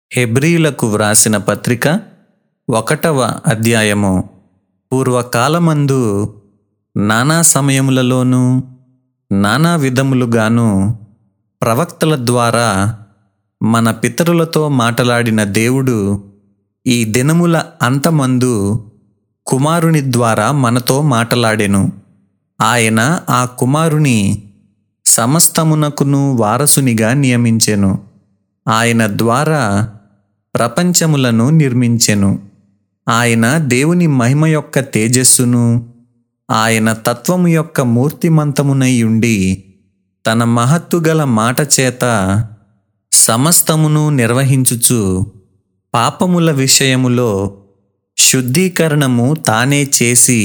హెబ్రీలకు వ్రాసిన పత్రిక ఒకటవ అధ్యాయము పూర్వకాలమందు నానా సమయములలోనూ నానా విధములుగాను ప్రవక్తల ద్వారా మన పితరులతో మాటలాడిన దేవుడు ఈ దినముల అంతమందు కుమారుని ద్వారా మనతో మాటలాడెను ఆయన ఆ కుమారుని సమస్తమునకును వారసునిగా నియమించెను ఆయన ద్వారా ప్రపంచములను నిర్మించెను ఆయన దేవుని మహిమ యొక్క తేజస్సును ఆయన తత్వము యొక్క మూర్తిమంతమునై ఉండి తన మహత్తు గల మాట చేత సమస్తమును నిర్వహించుచు పాపముల విషయములో శుద్ధీకరణము తానే చేసి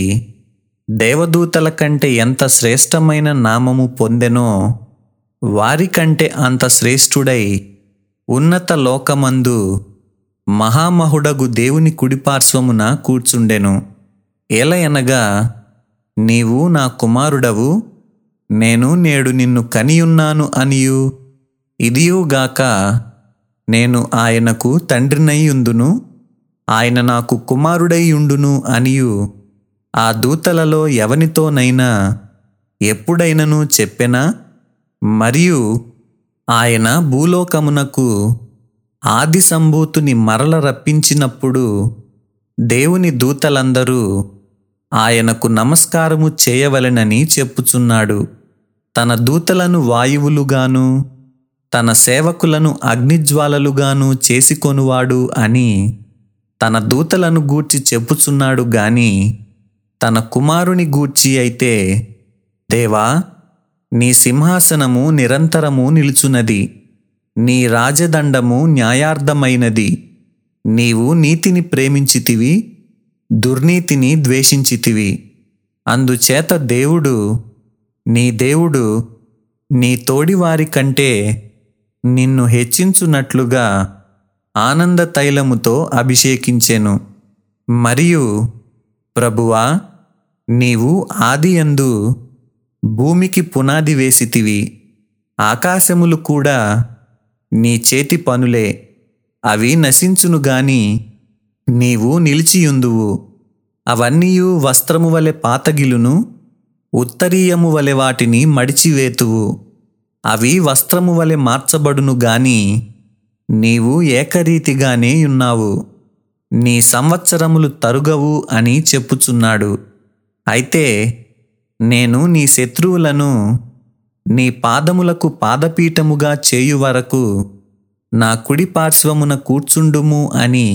దేవదూతల కంటే ఎంత శ్రేష్టమైన నామము పొందెనో వారికంటే అంత శ్రేష్ఠుడై ఉన్నత లోకమందు మహామహుడగు దేవుని కుడిపార్శ్వమున కూర్చుండెను ఏలయనగా నీవు నా కుమారుడవు నేను నేడు నిన్ను కనియున్నాను అనియు ఇదియుగాక నేను ఆయనకు తండ్రినయ్యుందును ఆయన నాకు కుమారుడైయుండును అనియు ఆ దూతలలో ఎవనితోనైనా ఎప్పుడైనను చెప్పెనా మరియు ఆయన భూలోకమునకు ఆది సంభూతుని మరల రప్పించినప్పుడు దేవుని దూతలందరూ ఆయనకు నమస్కారము చేయవలెనని చెప్పుచున్నాడు తన దూతలను వాయువులుగాను తన సేవకులను అగ్నిజ్వాలలుగాను చేసుకొనువాడు అని తన దూతలను గూర్చి చెప్పుచున్నాడు గాని తన కుమారుని గూర్చి అయితే దేవా నీ సింహాసనము నిరంతరము నిలుచున్నది నీ రాజదండము న్యాయార్థమైనది నీవు నీతిని ప్రేమించితివి దుర్నీతిని ద్వేషించితివి అందుచేత దేవుడు నీ దేవుడు నీ తోడివారి కంటే నిన్ను హెచ్చించున్నట్లుగా ఆనంద తైలముతో అభిషేకించెను మరియు ప్రభువా నీవు ఆదియందు భూమికి పునాది వేసితివి ఆకాశములు కూడా నీ చేతి పనులే అవి నశించును గాని నీవు నిలిచియుందువు అవన్నీయు వస్త్రము వలె పాతగిలును ఉత్తరీయము వలె వాటిని మడిచివేతువు అవి వస్త్రము వలె మార్చబడును గాని నీవు ఏకరీతిగానే ఉన్నావు నీ సంవత్సరములు తరుగవు అని చెప్పుచున్నాడు అయితే నేను నీ శత్రువులను నీ పాదములకు పాదపీఠముగా చేయు వరకు నా కుడి పార్శ్వమున కూర్చుండుము అని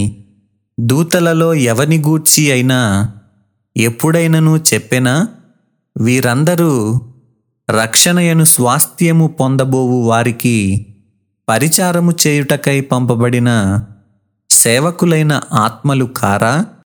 దూతలలో ఎవని గూర్చి అయినా ఎప్పుడైనను చెప్పెనా వీరందరూ రక్షణయను స్వాస్థ్యము పొందబోవు వారికి పరిచారము చేయుటకై పంపబడిన సేవకులైన ఆత్మలు కారా